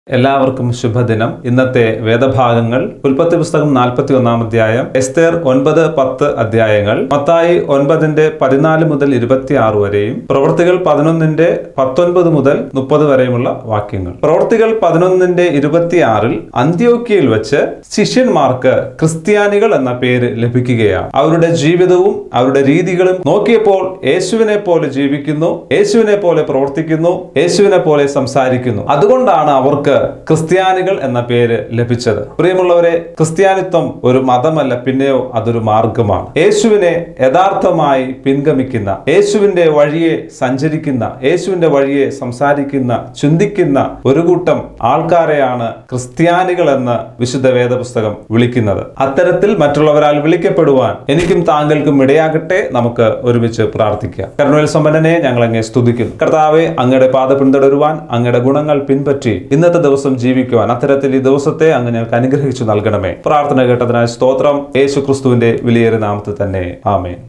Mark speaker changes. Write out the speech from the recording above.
Speaker 1: എല്ലാവർക്കും ശുഭദിനം ഇന്നത്തെ വേദഭാഗങ്ങൾ ഉൽപ്പത്തി പുസ്തകം നാൽപ്പത്തി ഒന്നാം അധ്യായം എസ്തേർ ഒൻപത് പത്ത് അധ്യായങ്ങൾ മത്തായി ഒൻപതിന്റെ പതിനാല് മുതൽ ഇരുപത്തി ആറ് വരെയും പ്രവൃത്തികൾ പതിനൊന്നിന്റെ പത്തൊൻപത് മുതൽ മുപ്പത് വരെയുമുള്ള വാക്യങ്ങൾ പ്രവൃത്തികൾ പതിനൊന്നിന്റെ ഇരുപത്തിയാറിൽ അന്ത്യോക്കിയയിൽ വെച്ച് ശിഷ്യന്മാർക്ക് ക്രിസ്ത്യാനികൾ എന്ന പേര് ലഭിക്കുകയാണ് അവരുടെ ജീവിതവും അവരുടെ രീതികളും നോക്കിയപ്പോൾ യേശുവിനെ പോലെ ജീവിക്കുന്നു യേശുവിനെ പോലെ പ്രവർത്തിക്കുന്നു യേശുവിനെ പോലെ സംസാരിക്കുന്നു അതുകൊണ്ടാണ് അവർക്ക് ക്രിസ്ത്യാനികൾ എന്ന പേര് ലഭിച്ചത് പ്രിയമുള്ളവരെ ക്രിസ്ത്യാനിത്വം ഒരു മതമല്ല പിന്നെയോ അതൊരു മാർഗമാണ് യേശുവിനെ യഥാർത്ഥമായി പിൻഗമിക്കുന്ന യേശുവിന്റെ വഴിയെ സഞ്ചരിക്കുന്ന യേശുവിന്റെ വഴിയെ സംസാരിക്കുന്ന ചിന്തിക്കുന്ന ഒരു കൂട്ടം ആൾക്കാരെയാണ് ക്രിസ്ത്യാനികൾ എന്ന് വിശുദ്ധ വേദപുസ്തകം വിളിക്കുന്നത് അത്തരത്തിൽ മറ്റുള്ളവരാൽ വിളിക്കപ്പെടുവാൻ എനിക്കും താങ്കൾക്കും ഇടയാകട്ടെ നമുക്ക് ഒരുമിച്ച് പ്രാർത്ഥിക്കാം കരുണയിൽ സമ്പന്നനെ ഞങ്ങൾ അങ്ങേ സ്തുതിക്കുന്നു കർത്താവെ അങ്ങയുടെ പാത പിന്തുടരുവാൻ അങ്ങയുടെ ഗുണങ്ങൾ പിൻപറ്റി ഇന്നത്തെ ദിവസം ജീവിക്കുവാൻ അത്തരത്തിൽ ഈ ദിവസത്തെ അങ്ങ് ഞങ്ങൾക്ക് അനുഗ്രഹിച്ചു നൽകണമേ പ്രാർത്ഥന കേട്ടതിനായി സ്തോത്രം യേശു ക്രിസ്തുവിന്റെ വിലയേറിയ നാമത്തിൽ തന്നെ ആമേൻ